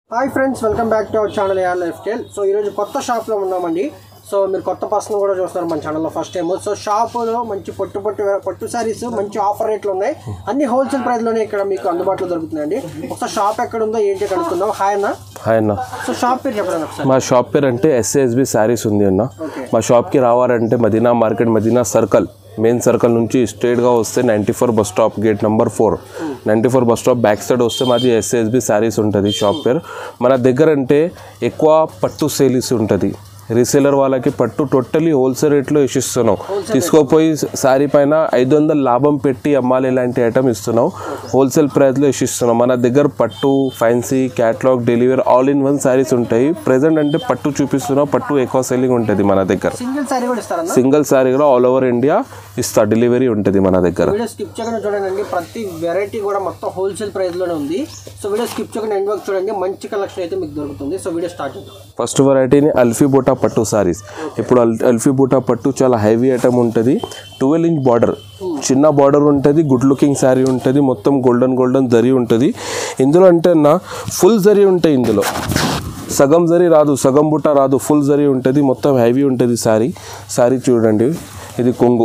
Hi friends welcome back to our channel AR lifestyle so ఈరోజు కొత్త షాప్లో ఉన్నామండి సో మీరు కొత్త పర్సన్ కూడా చూస్తున్నారు మన ఛానల్లో ఫస్ట్ టైం సో షాపులో మంచి పట్టు పట్టు పట్టు శారీస్ మంచి ఆఫర్ రేట్లు ఉన్నాయి అన్ని హోల్సేల్ ప్రైస్లోనే ఇక్కడ మీకు అందుబాటులో దొరుకుతున్నాయండి ఒకసారి షాప్ ఎక్కడ ఉందో ఏంటి కనుక్కుందాం హాయ్ అన్న హాయ్ అన్న సో షాప్ పేరు చెప్పండి ఒకసారి మా షాప్ పేరు అంటే ఎస్ఏఎస్బి శారీస్ ఉంది అన్న ఓకే మా షాప్కి రావాలంటే Madina market Madina circle main circle నుంచి స్ట్రైట్గా వస్తే ninety four bus stop gate number four ninety four bus stop back side వస్తే మాది ఎస్ఏఎస్బి శారీస్ ఉంటుంది షాప్ పేరు మన దగ్గర అంటే ఎక్కువ పట్టు సేలీస్ ఉంటుంది రీసేలర్ వాళ్ళకి పట్టు టోటలీ హోల్సేల్ రేట్లో ఇచ్చిస్తున్నాం తీసుకోపోయి శారీ పైన ఐదు వందల లాభం పెట్టి అమ్మాలి ఇలాంటి ఐటమ్ ఇస్తున్నాం హోల్సేల్ ప్రైస్లో ఇచ్చిస్తున్నాం మన దగ్గర పట్టు fancy catalogue delivery all in one saris ఉంటాయి ప్రెసెంట్ అంటే పట్టు చూపిస్తున్నాం పట్టు ఎక్కువ సెల్లింగ్ ఉంటుంది మన దగ్గర సింగిల్ శారీ కూడా ఇస్తారన్న సింగిల్ శారీ కూడా ఆల్ ఓవర్ ఇండియా ఇస్తా డెలివరీ ఉంటుంది మన దగ్గర వీడియో స్కిప్ చేయకుండా చూడండి ప్రతి వెరైటీ కూడా మొత్తం హోల్సేల్ ప్రైస్లోనే ఉంది సో వీడియో స్కిప్ చేయకుండా ఎండ్ వరకు చూడండి మంచి కలెక్షన్ అయితే మీకు దొరుకుతుంది సో వీడియో స్టార్ట్ చేద్దాం ఫస్ట్ వెరైటీని అల్ఫీ బూటా పట్టు సారీస్ ఇప్పుడు అల్ అల్ఫీ బూటా పట్టు చాలా హెవీ ఐటమ్ ఉంటుంది ట్వెల్వ్ ఇంచ్ బార్డర్ చిన్న బార్డర్ ఉంటుంది గుడ్ లుకింగ్ శారీ ఉంటుంది మొత్తం గోల్డెన్ గోల్డెన్ జరీ ఉంటుంది ఇందులో అంటే నా ఫుల్ జరీ ఉంటాయి ఇందులో సగం జరీ రాదు సగం బుట్ట రాదు ఫుల్ జరీ ఉంటుంది మొత్తం హెవీ ఉంటుంది శారీ శారీ చూడండి ఇది కొంగు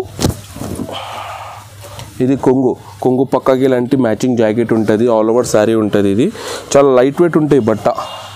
ఇది కొంగు కొంగు పక్కకి ఇలాంటి మ్యాచింగ్ జాకెట్ ఉంటుంది ఆల్ ఓవర్ శారీ ఉంటుంది ఇది చాలా లైట్ వెయిట్ ఉంటాయి బట్ట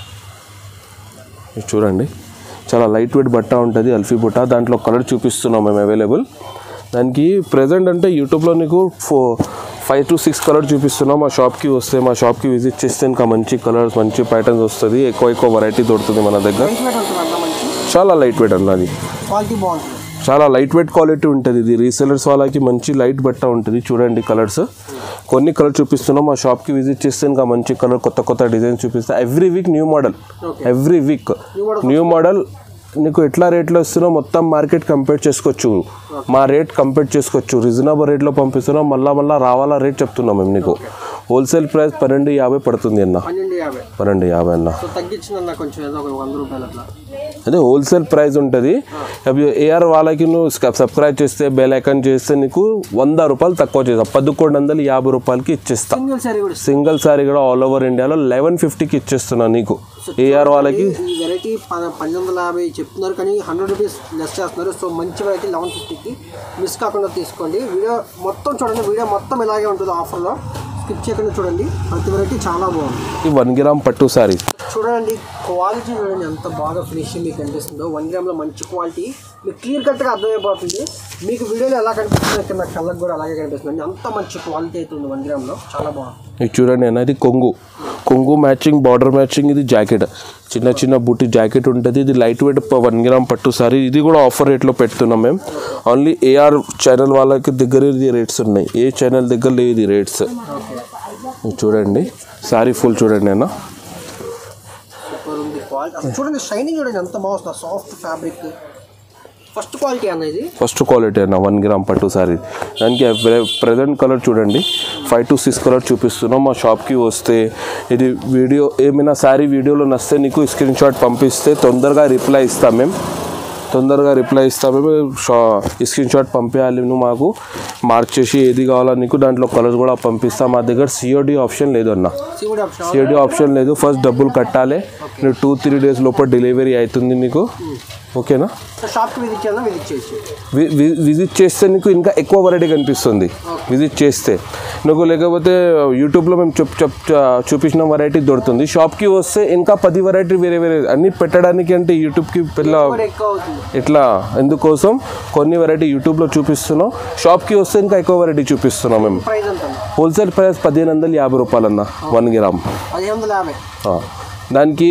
ఇది చూడండి చాలా లైట్ వెయిట్ బట్ట ఉంటుంది అల్ఫీ బుట్ట దాంట్లో కలర్ చూపిస్తున్నాం మేము అవైలబుల్ దానికి ప్రజెంట్ అంటే యూట్యూబ్లో నీకు ఫో ఫైవ్ టు సిక్స్ కలర్ చూపిస్తున్నాం మా షాప్కి వస్తే మా షాప్కి విజిట్ చేస్తే ఇంకా మంచి కలర్స్ మంచి ప్యాటర్న్స్ వస్తుంది ఎక్కువ ఎక్కువ వెరైటీ దొరుకుతుంది మన దగ్గర లైట్ వెయిట్ ఉంటుంది అన్న మంచి చాలా లైట్ వెయిట్ అన్నది క్వాలిటీ బాగుంటుంది చాలా లైట్ వెయిట్ క్వాలిటీ ఉంటుంది ఇది రీసెలర్స్ వాళ్ళకి మంచి లైట్ బట్ట ఉంటుంది చూడండి కలర్స్ కొన్ని కలర్ చూపిస్తున్నాం మా షాప్కి విజిట్ చేస్తే ఇంకా మంచి కలర్ కొత్త కొత్త డిజైన్స్ చూపిస్తా every week new model every week new model నీకు ఎట్లా రేట్లో ఇస్తున్నావు మొత్తం మార్కెట్ కంపేర్ చేసుకోవచ్చు మా రేట్ కంపేర్ చేసుకోవచ్చు రీజనబుల్ రేట్లో పంపిస్తున్నాం మళ్ళా మళ్ళీ రావాలా రేట్ చెప్తున్నాం మేము నీకు హోల్సేల్ ప్రైస్ పన్నెండు యాభై పడుతుంది అన్న పన్నెండు యాభై పన్నెండు యాభై అన్న సో తగ్గించిందన్న కొంచెం ఏదో ఒక వంద రూపాయలు అట్లా అదే హోల్సేల్ ప్రైస్ ఉంటుంది అవి ఏఆర్ వాళ్ళకి నువ్వు సబ్స్క్రైబ్ చేస్తే బెల్ ఐకాన్ చేస్తే నీకు వంద రూపాయలు తక్కువ చేస్తా పదకొండు వందల యాభై రూపాయలకి ఇచ్చేస్తా సింగిల్ సారీ కూడా ఇస్తుంది. సింగిల్ సారీ కూడా ఆల్ ఓవర్ ఇండియాలో లెవెన్ ఫిఫ్టీకి ఇచ్చేస్తున్నా నీకు ఏఆర్ వాళ్ళకి ఈ వెరైటీ పన్నెండు వందల యాభై చెప్తున్నారు కానీ హండ్రెడ్ రూపీస్ లెస్ చేస్తున్నారు సో మంచి వెరైటీ లెవెన్ ఫిఫ్టీకి మిస్ కాకుండా తీసుకోండి వీడియో మొత్తం చూడండి వీడియో మొత్తం ఇలాగే ఉంటుంది ఆఫర్లో స్కిప్ చేయకుండా చూడండి ప్రతి వెరైటీ చాలా బాగుంది ఈ వన్ గ్రామ్ పట్టు సారీ చూడండి క్వాలిటీ చూడండి ఎంత బాగా ఫినిషింగ్ మీకు కనిపిస్తుందో వన్ గ్రామ్లో మంచి క్వాలిటీ మీకు క్లియర్ కట్గా అర్థమైపోతుంది మీకు వీడియోలో ఎలా కనిపిస్తుందో ఇక్కడ నాకు కళ్ళకి కూడా అలాగే కనిపిస్తుంది అంత మంచి క్వాలిటీ అయితే ఉంది వన్ గ్రామ్లో చాలా బాగుంది ఇది చూడండి అన్న ఇది కొంగు కొంగు మ్యాచింగ్ బార్డర్ మ్యాచింగ్ ఇది జాకెట్ చిన్న చిన్న బుట్టి జాకెట్ ఉంటుంది ఇది లైట్ వెయిట్ వన్ గ్రామ్ పట్టు సారీ ఇది కూడా ఆఫర్ రేట్లో పెడుతున్నాం మేము ఓన్లీ ఏఆర్ ఛానల్ వాళ్ళకి దగ్గర ఇది రేట్స్ ఉన్నాయి ఏ ఛానల్ దగ్గర లేదు ఇది రేట్స్ ఇది చూడండి సారీ ఫుల్ చూడండి అన్న సూపర్ ఉంది క్వాలిటీ అసలు చూడండి షైనింగ్ చూడండి ఎంత బాగుంది సాఫ్ట్ ఫ్యాబ్రిక్ ఫస్ట్ క్వాలిటీ అన్న ఇది ఫస్ట్ క్వాలిటీ అన్న వన్ గ్రామ్ పట్టు సారీ దానికి ప్రజెంట్ కలర్ చూడండి ఫైవ్ టు సిక్స్ కలర్ చూపిస్తున్నాం మా షాప్కి వస్తే ఇది వీడియో ఏమైనా సారీ వీడియోలో నస్తే నీకు స్క్రీన్ షాట్ పంపిస్తే తొందరగా రిప్లై ఇస్తాం మేము తొందరగా రిప్లై ఇస్తాం మేము షా స్క్రీన్ షాట్ పంపించాలి నువ్వు మాకు మార్చేసి ఏది కావాలో నీకు దాంట్లో కలర్ కూడా పంపిస్తాం మా దగ్గర సిఓడి ఆప్షన్ లేదు అన్న సివిడ్ ఆప్షన్ సిఓడి ఆప్షన్ లేదు ఫస్ట్ డబ్బులు కట్టాలి నువ్వు టూ త్రీ డేస్ లోపల డెలివరీ అవుతుంది నీకు ఓకేనా షాప్కి విజిట్ చేయాలని విజిట్ చేసి వి- వి- విజిట్ చేస్తే నీకు ఇంకా ఎక్కువ వెరైటీ కనిపిస్తుంది విజిట్ చేస్తే నువ్వు లేకపోతే యూట్యూబ్లో మేము చెప్ చెప్ చూపించిన వెరైటీ దొరుకుతుంది షాప్కి వస్తే ఇంకా పది వెరైటీ వేరే వేరే అన్ని పెట్టడానికి అంటే యూట్యూబ్కి పిల్ల కూడా ఎక్కువ అవుతుంది ఇట్లా ఎందుకోసం కొన్ని వెరైటీ యూట్యూబ్లో చూపిస్తున్నాం షాప్కి వస్తే ఇంకా ఎక్కువ వెరైటీ చూపిస్తున్నాం మేము ప్రైస్ ఎంత హోల్సేల్ ప్రైస్ పదిహేను వందల యాభై రూపాయలు అన్న వన్ గ్రామ్ పదిహేను వందల యాభై ఆ. దానికి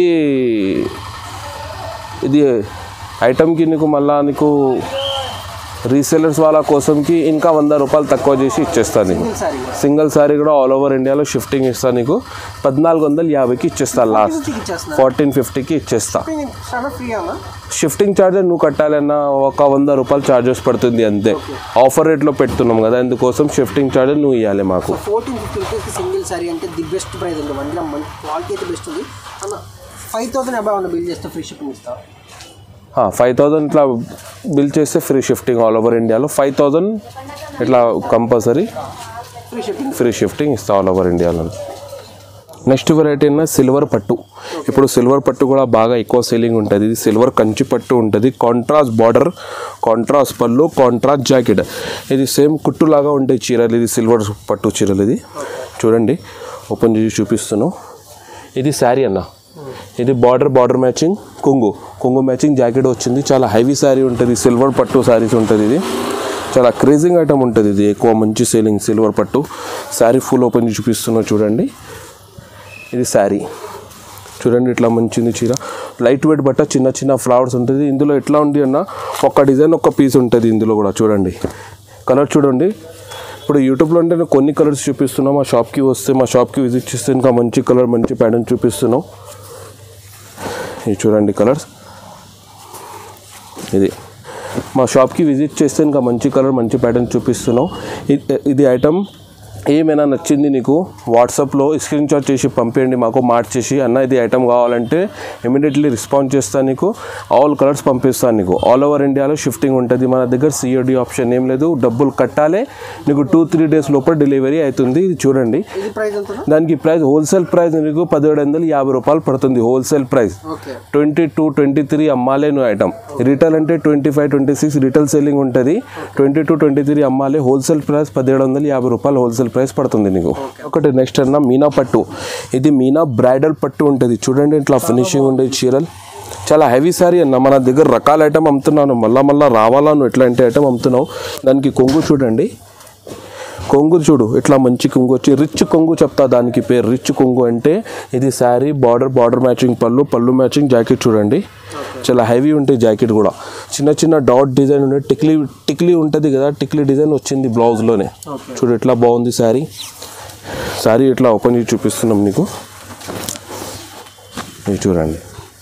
ఇది ఐటమ్కి నీకు మళ్ళా నీకు రీసెలర్స్ వాళ్ళ కోసంకి ఇంకా వంద రూపాయలు తక్కువ చేసి ఇచ్చేస్తాను నీకు సింగిల్ సారీ సింగిల్ సారీ కూడా ఆల్ ఓవర్ ఇండియాలో షిఫ్టింగ్ ఇస్తాను నీకు పద్నాలుగు వందల యాభైకి ఇచ్చేస్తాను లాస్ట్ ఫిఫ్టీకి ఇచ్చేస్తున్నారు ఫార్టీన్ ఫిఫ్టీకి ఇచ్చేస్తా ఫ్రీ అన్న షిఫ్టింగ్ ఛార్జెస్ నువ్వు కట్టాలన్న ఒక వంద రూపాయలు ఛార్జెస్ పడుతుంది అంతే ఆఫర్ రేట్లో పెడుతున్నాం కదా అందుకోసం షిఫ్టింగ్ ఛార్జెస్ నువ్వు ఇవ్వాలి మాకు ఫోర్టీన్ ఫిఫ్టీ రూపీస్కి సింగిల్ సారీ అంటే ది బెస్ట్ ప్రైస్ అండి వన్ గ్రామ్ మంచి క్వాలిటీ అయితే బెస్ట్ ఉంది అన్న ఫైవ్ థౌసండ్ అబౌవ్ ఉన్న బిల్ చేస్తే ఫ్రీ షిప్పింగ్ ఇస్తా ఫైవ్ థౌజండ్ ఇట్లా బిల్ చేస్తే ఫ్రీ షిఫ్టింగ్ ఆల్ ఓవర్ ఇండియాలో ఫైవ్ థౌజండ్ ఇట్లా compulsory free shipping free shifting ఇస్తా ఆల్ ఓవర్ ఇండియాలో నెక్స్ట్ వెరైటీ అయినా సిల్వర్ పట్టు ఇప్పుడు సిల్వర్ పట్టు కూడా బాగా ఎక్కువ సేలింగ్ ఉంటుంది ఇది సిల్వర్ కంచి పట్టు ఉంటుంది కాంట్రాస్ట్ బార్డర్ కాంట్రాస్ట్ పళ్ళు కాంట్రాస్ట్ జాకెట్ ఇది సేమ్ కుట్టులాగా ఉంటాయి చీరలు ఇది సిల్వర్ పట్టు చీరలు ఇది చూడండి ఓపెన్ చేసి చూపిస్తున్నాను ఇది శారీ అన్న ఇది బార్డర్ బార్డర్ మ్యాచింగ్ కొంగు కొంగు మ్యాచింగ్ జాకెట్ వచ్చింది చాలా హెవీ శారీ ఉంటుంది సిల్వర్ పట్టు శారీస్ ఉంటుంది ఇది చాలా క్రేజింగ్ ఐటమ్ ఉంటుంది ఇది ఎక్కువ మంచి సేలింగ్ సిల్వర్ పట్టు శారీ ఫుల్ ఓపెన్ చేసి చూపిస్తున్నా చూడండి ఇది శారీ చూడండి ఇట్లా మంచిది చీర లైట్ వెయిట్ బట్ట చిన్న చిన్న ఫ్లవర్స్ ఉంటుంది ఇందులో ఎట్లా ఉంది అన్న ఒక్క డిజైన్ ఒక్క పీస్ ఉంటుంది ఇందులో కూడా చూడండి కలర్ చూడండి ఇప్పుడు యూట్యూబ్లో అంటే నేను కొన్ని కలర్స్ చూపిస్తున్నాం మా షాప్కి వస్తే మా షాప్కి విజిట్ చేస్తే ఇంకా మంచి కలర్ మంచి ప్యాటర్న్ చూపిస్తున్నాం ఇది చూడండి కలర్స్ ఇది మా షాప్కి విజిట్ చేస్తే ఇంకా మంచి కలర్ మంచి ప్యాటర్న్ చూపిస్తున్నాం ఇది- ఇది ఐటమ్ ఏమైనా నచ్చింది నీకు వాట్సాప్లో స్క్రీన్ షాట్ చేసి పంపేయండి మాకు మార్చేసి అన్న ఇది ఐటమ్ కావాలంటే ఇమీడియట్లీ రెస్పాన్స్ చేస్తాను నీకు ఆల్ కలర్స్ పంపిస్తాను నీకు ఆల్ ఓవర్ ఇండియాలో షిఫ్టింగ్ ఉంటుంది మన దగ్గర సిఓడి ఆప్షన్ ఏం లేదు డబ్బులు కట్టాలి నీకు టూ త్రీ డేస్ లోపల డెలివరీ అవుతుంది ఇది చూడండి ఇది ప్రైస్ ఎంత దానికి ప్రైస్ హోల్సేల్ ప్రైస్ నీకు పదిహేడు వందల యాభై రూపాయలు పడుతుంది wholesale price okay twenty two twenty three అమ్మాలే నువ్వు ఐటమ్ రిటైల్ అంటే twenty five twenty six retail selling ఉంటుంది ట్వంటీ టూ ట్వంటీ త్రీ అమ్మాలే హోల్సేల్ ప్రైస్ పదిహేడు వందల యాభై రూపాయలు హోల్సేల్ ప్రైస్ పడుతుంది నీకు ఒకటి నెక్స్ట్ అన్న మీనా పట్టు ఇది మీనా బ్రైడల్ పట్టు ఉంటుంది చూడండి ఇట్లా ఫినిషింగ్ ఉండే చీరలు చాలా హెవీ సారీ అన్న మన దగ్గర రకాల ఐటమ్ అమ్ముతున్నాను మళ్ళా మళ్ళా రావాలా నువ్వు ఎట్లాంటి ఐటమ్ అమ్ముతున్నావు దానికి కొంగు చూడండి కొంగు చూడు ఇట్లా మంచి కొంగు వచ్చి రిచ్ కొంగు చెప్తా దానికి పేరు రిచ్ కొంగు అంటే ఇది శారీ బార్డర్ బార్డర్ మ్యాచింగ్ పళ్ళు పళ్ళు మ్యాచింగ్ జాకెట్ చూడండి చాలా హెవీ ఉంటాయి జాకెట్ కూడా చిన్న చిన్న డాట్ డిజైన్ ఉండే టిక్లీ టిక్లీ ఉంటుంది కదా టిక్లీ డిజైన్ వచ్చింది బ్లౌజ్లోనే చూడు ఎట్లా బాగుంది శారీ శారీ ఇట్లా ఓపెన్ చేసి చూపిస్తున్నాం నీకు ఇది చూడండి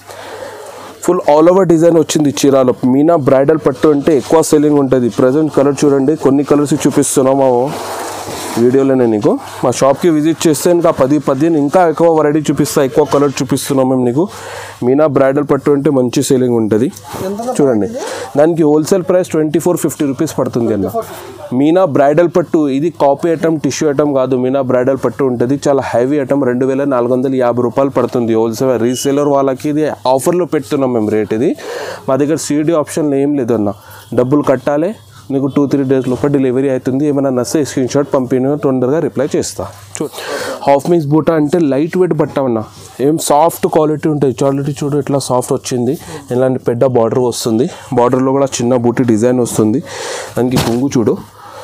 ఫుల్ ఆల్ ఓవర్ డిజైన్ వచ్చింది చీరాలో మీనా బ్రైడల్ పట్టు అంటే ఎక్కువ సెల్లింగ్ ఉంటుంది ప్రజెంట్ కలర్ చూడండి కొన్ని కలర్స్ చూపిస్తున్నాము వీడియోలోనే నీకు మా షాప్కి విజిట్ చేస్తే ఇంకా పది పదిహేను ఇంకా ఎక్కువ వెరైటీ చూపిస్తా ఎక్కువ కలర్ చూపిస్తున్నాం మేము నీకు మీనా బ్రైడల్ పట్టు అంటే మంచి సేలింగ్ ఉంటుంది చూడండి దానికి wholesale price twenty four fifty rupees పడుతుంది అన్న మీనా బ్రైడల్ పట్టు ఇది కాపీ ఐటమ్ టిష్యూ ఐటమ్ కాదు మీనా బ్రైడల్ పట్టు ఉంటుంది చాలా హెవీ ఐటమ్ రెండు వేల నాలుగు వందల యాభై రూపాయలు పడుతుంది హోల్సేల్ రీసేలర్ వాళ్ళకి ఇది ఆఫర్లో పెడుతున్నాం మేము రేట్ ఇది మా దగ్గర సీడీ ఆప్షన్ ఏం లేదు అన్న డబ్బులు కట్టాలి నీకు టూ త్రీ డేస్ లోపల డెలివరీ అవుతుంది ఏమైనా నస్తే స్క్రీన్ షాట్ పంపిన తొందరగా రిప్లై చేస్తా చూ హాఫ్ మీన్స్ బూటా అంటే లైట్ వెయిట్ బట్ట అన్న ఏం సాఫ్ట్ క్వాలిటీ ఉంటుంది క్వాలిటీ చూడు ఇట్లా సాఫ్ట్ వచ్చింది ఇలాంటి పెద్ద బార్డర్ వస్తుంది బార్డర్లో కూడా చిన్న బూటీ డిజైన్ వస్తుంది దానికి కుంగు చూడు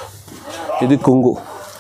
ఇది కుంగు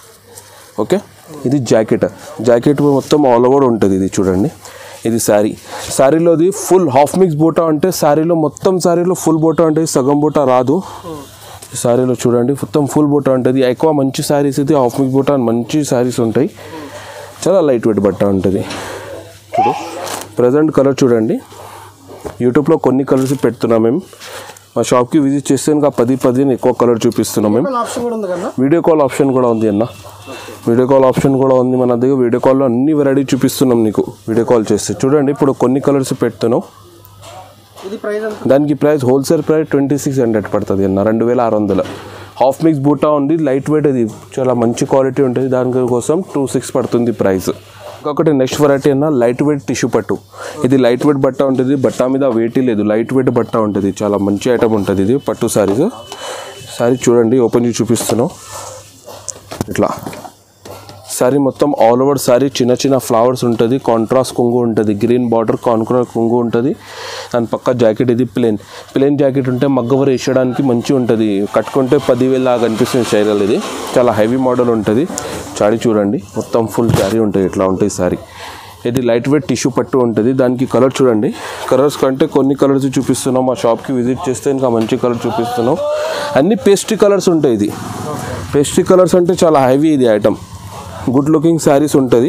ఓకే ఇది జాకెట్ జాకెట్ మొత్తం ఆల్ ఓవర్ ఉంటుంది ఇది చూడండి ఇది శారీ శారీలోది ఫుల్ హాఫ్ మిక్స్ బూటా అంటే శారీలో మొత్తం శారీలో ఫుల్ బూటా ఉంటుంది సగం బూటా రాదు ఈ శారీలో చూడండి మొత్తం ఫుల్ బూటా ఉంటుంది ఎక్కువ మంచి శారీస్ ఇది హాఫ్ మిక్స్ బూటా మంచి శారీస్ ఉంటాయి చాలా లైట్ వెయిట్ బట్ట ఉంటుంది చూడు ప్రజెంట్ కలర్ చూడండి యూట్యూబ్లో కొన్ని కలర్స్ పెడుతున్నాం మేము మా షాప్కి విజిట్ చేస్తే ఇంకా పది పదిహేను ఎక్కువ కలర్ చూపిస్తున్నాం మేము ఆప్షన్ కూడా ఉంది కదా వీడియో కాల్ ఆప్షన్ కూడా ఉంది అన్న వీడియో కాల్ ఆప్షన్ కూడా ఉంది మన దగ్గర వీడియో కాల్లో అన్ని వెరైటీ చూపిస్తున్నాం నీకు వీడియో కాల్ చేస్తే చూడండి ఇప్పుడు కొన్ని కలర్స్ పెడుతున్నాం ఇది ప్రైస్ ఎంత దానికి price wholesale price twenty six hundred పడుతుంది అన్న రెండు వేల ఆరు వందలు హాఫ్ మిక్స్ బూటా ఉంది లైట్ వెయిట్ అది చాలా మంచి క్వాలిటీ ఉంటుంది దాని కోసం టూ సిక్స్ పడుతుంది ప్రైస్ ఇంకొకటి నెక్స్ట్ వెరైటీ అన్న లైట్ వెయిట్ టిష్యూ పట్టు ఇది లైట్ వెయిట్ బట్ట ఉంటుంది బట్ట మీద వెయిట్ లేదు లైట్ వెయిట్ బట్ట ఉంటుంది చాలా మంచి ఐటమ్ ఉంటుంది ఇది పట్టు సారీస్ సారీ చూడండి ఓపెన్ చేసి చూపిస్తున్నాం ఇట్లా సారీ మొత్తం ఆల్ ఓవర్ సారీ చిన్న చిన్న ఫ్లవర్స్ ఉంటుంది కాంట్రాస్ట్ కొంగు ఉంటుంది గ్రీన్ బార్డర్ కాంట్రాస్ట్ కొంగు ఉంటుంది దాని పక్క జాకెట్ ఇది ప్లేన్ ప్లేన్ జాకెట్ ఉంటే మగ్గవర్ వేసడానికి మంచిగా ఉంటుంది కట్టుకుంటే పదివేల లాగా అనిపిస్తుంది చీరలు ఇది చాలా హెవీ మోడల్ ఉంటుంది చాడి చూడండి మొత్తం ఫుల్ శారీ ఉంటుంది ఇట్లా ఉంటుంది సారీ ఇది లైట్ వెయిట్ టిష్యూ పట్టు ఉంటుంది దానికి కలర్ చూడండి కలర్స్ కంటే కొన్ని కలర్స్ చూపిస్తున్నాం మా షాప్కి విజిట్ చేస్తే ఇంకా మంచి కలర్ చూపిస్తున్నాం అన్ని పేస్ట్రీ కలర్స్ ఉంటాయి ఇది పేస్ట్రీ కలర్స్ అంటే చాలా హెవీ ఇది ఐటమ్ గుడ్ లుకింగ్ శారీస్ ఉంటుంది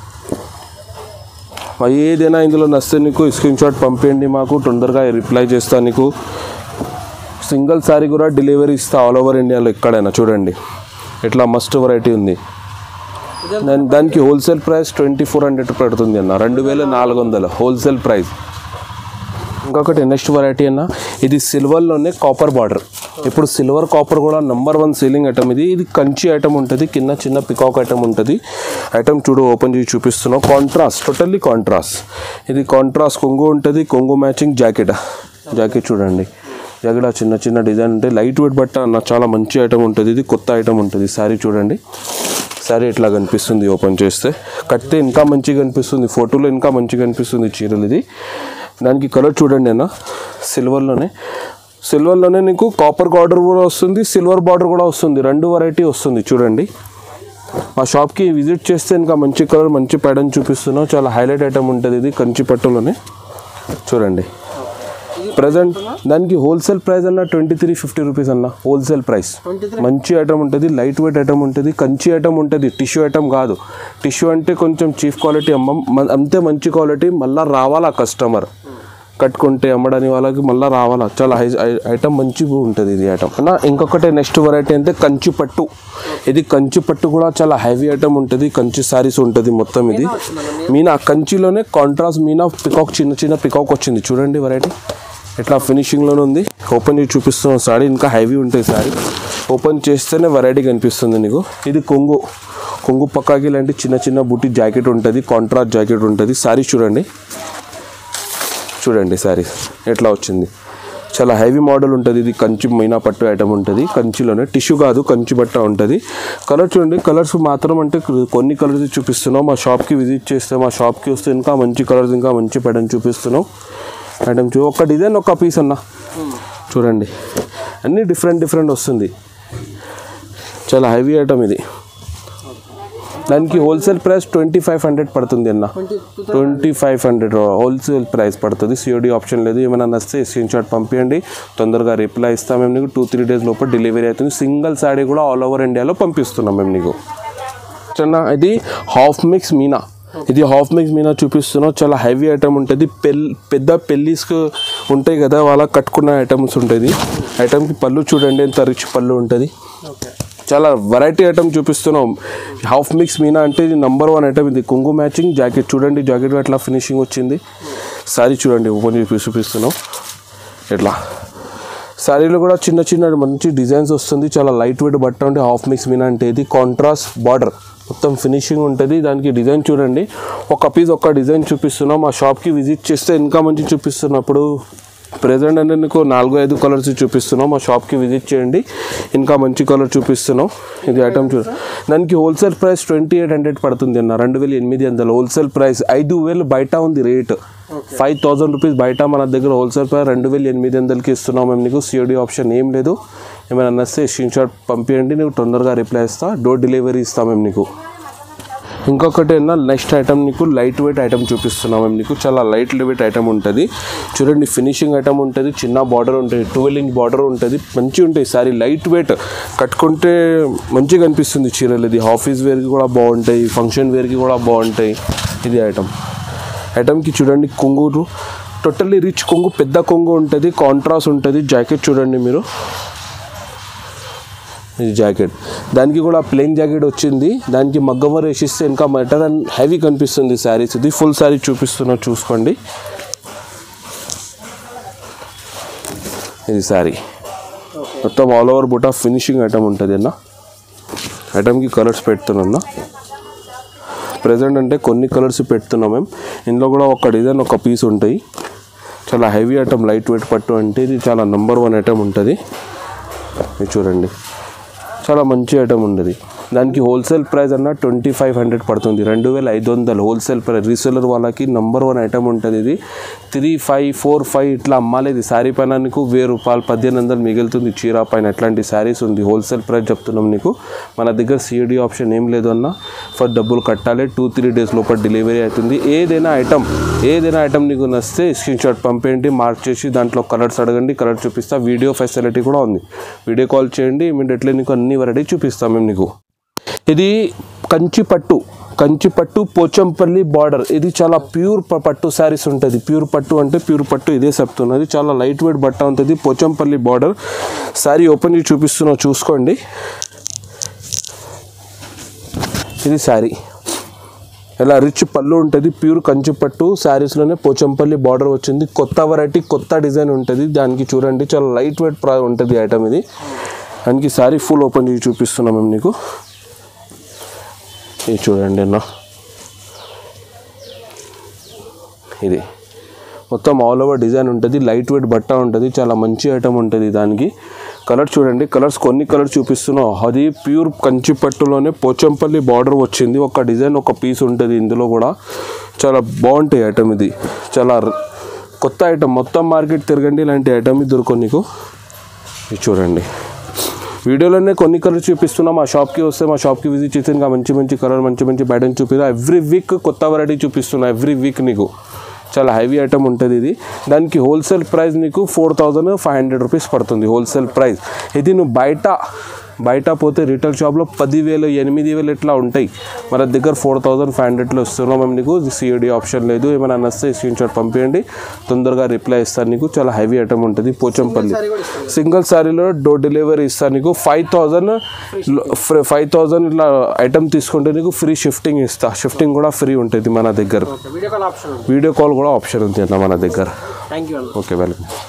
మరి ఏదైనా ఇందులో నస్తే నీకు స్క్రీన్ షాట్ పంపించండి మాకు తొందరగా రిప్లై చేస్తా నీకు సింగిల్ శారీ కూడా డెలివరీ ఇస్తా ఆల్ ఓవర్ ఇండియాలో ఎక్కడైనా చూడండి ఇట్లా మస్ట్ వెరైటీ ఉంది దాని- దానికి wholesale price twenty four hundred పడుతుంది అన్న రెండు వేల నాలుగు వందలు హోల్సేల్ ప్రైస్ ఇంకొకటి నెక్స్ట్ వెరైటీ అన్న ఇది సిల్వర్లోనే కాపర్ బార్డర్ ఇప్పుడు సిల్వర్ కాపర్ కూడా నంబర్ వన్ సీలింగ్ ఐటమ్ ఇది ఇది కంచి ఐటమ్ ఉంటుంది కింద చిన్న పికాక్ ఐటమ్ ఉంటుంది ఐటమ్ చూడు ఓపెన్ చేసి చూపిస్తున్నాం కాంట్రాస్ట్ టోటల్లీ కాంట్రాస్ట్ ఇది కాంట్రాస్ట్ కొంగు ఉంటుంది కొంగు మ్యాచింగ్ జాకెట్ జాకెట్ చూడండి జాకెట్ ఆ చిన్న చిన్న డిజైన్ ఉంటాయి లైట్ వెయిట్ బట్ట అన్న చాలా మంచి ఐటమ్ ఉంటుంది ఇది కొత్త ఐటమ్ ఉంటుంది శారీ చూడండి శారీ ఇట్లా కనిపిస్తుంది ఓపెన్ చేస్తే కడితే ఇంకా మంచిగా కనిపిస్తుంది ఫోటోలో ఇంకా మంచిగా కనిపిస్తుంది చీరలు ఇది దానికి కలర్ చూడండి అన్న సిల్వర్లోనే సిల్వర్లోనే నీకు కాపర్ బార్డర్ కూడా వస్తుంది సిల్వర్ బార్డర్ కూడా వస్తుంది రెండు వెరైటీ వస్తుంది చూడండి మా షాప్కి విజిట్ చేస్తే ఇంకా మంచి కలర్ మంచి ప్యాటర్న్ చూపిస్తున్నాం చాలా హైలైట్ ఐటమ్ ఉంటుంది ఇది కంచి పట్టులోనే చూడండి ప్రజెంట్ దానికి హోల్సేల్ ప్రైస్ అన్న ట్వంటీ త్రీ ఫిఫ్టీ రూపీస్ అన్న హోల్సేల్ ప్రైస్ ట్వంటీ త్రీ మంచి ఐటమ్ ఉంటుంది లైట్ వెయిట్ ఐటమ్ ఉంటుంది కంచి ఐటమ్ ఉంటుంది టిష్యూ ఐటమ్ కాదు టిష్యూ అంటే కొంచెం చీఫ్ క్వాలిటీ అమ్మం మ- అంతే మంచి క్వాలిటీ మళ్ళీ రావాలా కస్టమర్ కట్టుకుంటే అమ్మడానికి వాళ్ళకి మళ్ళీ రావాలా చాలా హై ఐటమ్ మంచిగా ఉంటుంది ఇది ఐటమ్ అన్న ఇంకొకటి నెక్స్ట్ వెరైటీ అంటే కంచి పట్టు ఇది కంచి పట్టు కూడా చాలా హెవీ ఐటమ్ ఉంటుంది కంచి సారీస్ ఉంటుంది మొత్తం ఇది మీనా కంచిలోనే కాంట్రాస్ట్ మీనా పికాక్ చిన్న చిన్న పికాక్ వచ్చింది చూడండి వెరైటీ ఇట్లా ఫినిషింగ్లోనే ఉంది ఓపెన్ చేసి చూపిస్తున్న సారీ ఇంకా హెవీ ఉంటుంది సారీ ఓపెన్ చేస్తేనే వెరైటీ కనిపిస్తుంది నీకు ఇది కొంగు కొంగు పక్కాకి లాంటి చిన్న చిన్న బుట్టి జాకెట్ ఉంటుంది కాంట్రాస్ట్ జాకెట్ ఉంటుంది సారీ చూడండి చూడండి సారీ ఎట్లా వచ్చింది చాలా హెవీ మోడల్ ఉంటుంది ఇది కంచి మైనా పట్టు ఐటమ్ ఉంటుంది కంచిలోనే టిష్యూ కాదు కంచి బట్ట ఉంటుంది కలర్ చూడండి కలర్స్ మాత్రం అంటే కొన్ని కలర్స్ చూపిస్తున్నాం మా షాప్కి విజిట్ చేస్తే మా షాప్కి వస్తే ఇంకా మంచి కలర్స్ ఇంకా మంచి ప్యాటర్న్ చూపిస్తున్నాం ఐటమ్ చూ ఒక డిజైన్ ఒక పీస్ అన్న చూడండి అన్నీ డిఫరెంట్ డిఫరెంట్ వస్తుంది చాలా హెవీ ఐటమ్ ఇది దానికి wholesale price twenty five hundred పడుతుంది అన్న twenty two twenty five hundred wholesale price పడుతుంది సిఓడి ఆప్షన్ లేదు ఏమైనా నచ్చితే స్క్రీన్ షాట్ పంపించండి తొందరగా రిప్లై ఇస్తాం మేము నీకు టూ త్రీ డేస్ లోపల డెలివరీ అవుతుంది సింగిల్ సాడీ కూడా ఆల్ ఓవర్ ఇండియాలో పంపిస్తున్నాం మేము నీకు చిన్న ఇది హాఫ్ మిక్స్ మీనా ఇది హాఫ్ మిక్స్ మీనా చూపిస్తున్నాం చాలా హెవీ ఐటమ్ ఉంటుంది పెల్ పెద్ద పెళ్ళిస్కి ఉంటాయి కదా వాళ్ళకి కట్టుకున్న ఐటమ్స్ ఉంటుంది ఐటమ్కి పళ్ళు చూడండి ఎంత రిచ్ పళ్ళు ఉంటుంది ఓకే చాలా వెరైటీ ఐటమ్ చూపిస్తున్నాం హాఫ్ మిక్స్ మీనా అంటే ఇది నంబర్ వన్ ఐటమ్ ఇది కొంగు మ్యాచింగ్ జాకెట్ చూడండి జాకెట్ అట్లా ఫినిషింగ్ వచ్చింది సారీ చూడండి ఓపెన్ చేసి చూపిస్తున్నాం ఇట్లా శారీలో కూడా చిన్న చిన్న మంచి డిజైన్స్ వస్తుంది చాలా లైట్ వెయిట్ బట్ట ఉంటే హాఫ్ మిక్స్ మీనా అంటే ఇది కాంట్రాస్ట్ బార్డర్ మొత్తం ఫినిషింగ్ ఉంటుంది దానికి డిజైన్ చూడండి ఒక పీస్ ఒక డిజైన్ చూపిస్తున్నాం మా షాప్కి విజిట్ చేస్తే ఇంకా మంచి చూపిస్తున్నప్పుడు ప్రజెంట్ అంటే నీకు నాలుగు ఐదు కలర్స్ చూపిస్తున్నాం మా షాప్కి విజిట్ చేయండి ఇంకా మంచి కలర్ చూపిస్తున్నాం ఇది ఐటమ్ చూ దానికి wholesale price twenty eight hundred పడుతుంది అన్న రెండు వేల ఎనిమిది వందలు హోల్సేల్ ప్రైస్ ఐదు వేలు బయట ఉంది రేట్ ఫైవ్ థౌసండ్ రూపీస్ బయట మన దగ్గర హోల్సేల్ ప్రైస్ రెండు వేల ఎనిమిది వందలకి ఇస్తున్నాం మేము నీకు సిఓడి ఆప్షన్ ఏం లేదు ఏమైనా నస్తే స్క్రీన్ షాట్ పంపించండి నీకు తొందరగా రిప్లై ఇస్తా డోర్ డెలివరీ ఇస్తాం మేము నీకు ఇంకొకటి ఏమన్నా నెక్స్ట్ ఐటమ్ నీకు లైట్ వెయిట్ ఐటమ్ చూపిస్తున్నాం మేము నీకు చాలా లైట్ వెయిట్ ఐటమ్ ఉంటుంది చూడండి ఫినిషింగ్ ఐటమ్ ఉంటుంది చిన్న బార్డర్ ఉంటుంది ట్వెల్వ్ ఇంచ్ బార్డర్ ఉంటుంది మంచిగా ఉంటాయి సారీ లైట్ వెయిట్ కట్టుకుంటే మంచిగా అనిపిస్తుంది చీరలు ఇది ఆఫీస్ వేర్కి కూడా బాగుంటాయి ఫంక్షన్ వేర్కి కూడా బాగుంటాయి ఇది ఐటమ్ ఐటమ్కి చూడండి కొంగూరు టోటల్లీ రిచ్ కొంగు పెద్ద కొంగు ఉంటుంది కాంట్రాస్ట్ ఉంటుంది జాకెట్ చూడండి మీరు ఇది జాకెట్ దానికి కూడా ప్లెయిన్ జాకెట్ వచ్చింది దానికి మగ్గమర వేసిస్తే ఇంకా బెటర్ అండ్ హెవీ కనిపిస్తుంది శారీస్ ఇది ఫుల్ శారీ చూపిస్తున్నా చూసుకోండి ఇది శారీ ఓకే మొత్తం ఆల్ ఓవర్ బుటా ఫినిషింగ్ ఐటమ్ ఉంటుంది అన్న ఐటమ్కి కలర్స్ పెడుతున్నా ప్రజెంట్ అంటే కొన్ని కలర్స్ పెడుతున్నాం మేము ఇందులో కూడా ఒక డిజైన్ ఒక పీస్ ఉంటాయి చాలా హెవీ ఐటమ్ లైట్ వెయిట్ పట్టు అంటే ఇది చాలా నెంబర్ వన్ ఐటమ్ ఉంటుంది ఇది చూడండి చాలా మంచి ఐటమ్ ఉండదు దానికి హోల్సేల్ ప్రైస్ అన్న ట్వంటీ ఫైవ్ హండ్రెడ్ పడుతుంది రెండు వేల ఐదు వందలు హోల్సేల్ ప్రైస్ రీసెలర్ వాళ్ళకి నంబర్ వన్ ఐటమ్ ఉంటుంది ఇది త్రీ ఫైవ్ ఫోర్ ఫైవ్ ఇట్లా అమ్మాలి ఇది శారీ పైన నీకు వెయ్యి రూపాయలు పద్దెనిమిది వందలు మిగులుతుంది చీర పైన ఎట్లాంటి శారీస్ ఉంది హోల్సేల్ ప్రైస్ చెప్తున్నాం నీకు మన దగ్గర సిఈడి ఆప్షన్ ఏం లేదు అన్న ఫర్ డబ్బులు కట్టాలి టూ త్రీ డేస్ లోపల డెలివరీ అవుతుంది ఏదైనా ఐటమ్ ఏదైనా ఐటమ్ నీకు నచ్చితే స్క్రీన్ షాట్ పంపేయండి మార్క్ చేసి దాంట్లో కలర్స్ అడగండి కలర్ చూపిస్తా వీడియో ఫెసిలిటీ కూడా ఉంది వీడియో కాల్ చేయండి ఇమీడియట్లీ నీకు అన్ని వెరైటీ చూపిస్తాం మేము నీకు ఇది కంచి పట్టు కంచి పట్టు పోచంపల్లి బార్డర్ ఇది చాలా ప్యూర్ ప- పట్టు శారీస్ ఉంటుంది ప్యూర్ పట్టు అంటే ప్యూర్ పట్టు ఇదే చెప్తున్నది చాలా లైట్ వెయిట్ బట్ట ఉంటుంది పోచంపల్లి బార్డర్ శారీ ఓపెన్ చేసి చూపిస్తున్నా చూసుకోండి ఇది శారీ ఇలా రిచ్ పళ్ళు ఉంటుంది ప్యూర్ కంచిపట్టు శారీస్లోనే పోచంపల్లి బార్డర్ వచ్చింది కొత్త వెరైటీ కొత్త డిజైన్ ఉంటుంది దానికి చూడండి చాలా లైట్ వెయిట్ ప్రా ఉంటుంది ఐటమ్ ఇది దానికి శారీ ఫుల్ ఓపెన్ చేసి చూపిస్తున్నాం మేము నీకు ఇది చూడండి అన్న ఇది మొత్తం ఆల్ ఓవర్ డిజైన్ ఉంటుంది లైట్ వెయిట్ బట్ట ఉంటుంది చాలా మంచి ఐటమ్ ఉంటుంది దానికి కలర్ చూడండి కలర్స్ కొన్ని కలర్స్ చూపిస్తున్నాం అది ప్యూర్ కంచి పట్టులోనే పోచంపల్లి బార్డర్ వచ్చింది ఒక డిజైన్ ఒక పీస్ ఉంటుంది ఇందులో కూడా చాలా బాగుంటాయి ఐటమ్ ఇది చాలా ర- కొత్త ఐటమ్ మొత్తం మార్కెట్ తిరగండి ఇలాంటి ఐటమ్ ఇది దొరకవు నీకు ఇది చూడండి వీడియోలోనే కొన్ని కలర్స్ చూపిస్తున్నాం మా షాప్కి వస్తే మా షాప్కి విజిట్ చేస్తే ఇంకా మంచి మంచి కలర్ మంచి మంచి ప్యాటర్న్ చూపిస్తా ఎవ్రీ వీక్ కొత్త వెరైటీ చూపిస్తున్నా ఎవ్రీ వీక్ నీకు చాలా హెవీ ఐటమ్ ఉంటుంది ఇది దానికి హోల్సేల్ ప్రైస్ నీకు four thousand five hundred rupees పడుతుంది హోల్సేల్ ప్రైస్ ఇది నువ్వు బయట బయట పోతే రిటైల్ షాప్లో పదివేలు ఎనిమిది వేలు ఇట్లా ఉంటాయి మన దగ్గర ఫోర్ థౌజండ్ ఫైవ్ హండ్రెడ్లో ఇస్తున్నాం మేము నీకు సిఓడి ఆప్షన్ లేదు ఏమైనా నస్తే స్క్రీన్ షాట్ పంపించండి తొందరగా రిప్లై ఇస్తాను నీకు చాలా హెవీ ఐటమ్ ఉంటుంది పోచంపల్లి సారీ కూడా ఇస్తాను సింగిల్ సారీలో డోర్ డెలివరీ ఇస్తాను నీకు ఫైవ్ థౌజండ్ ఫైవ్ థౌజండ్ ఇట్లా ఐటమ్ తీసుకుంటే నీకు ఫ్రీ షిఫ్టింగ్ ఇస్తా షిఫ్టింగ్ కూడా ఫ్రీ ఉంటుంది మన దగ్గర ఓకే వీడియో కాల్ ఆప్షన్ ఉంది వీడియో కాల్ కూడా ఆప్షన్ ఉంది అన్న మన దగ్గర థ్యాంక్ యూ అన్న ఓకే వెల్కమ్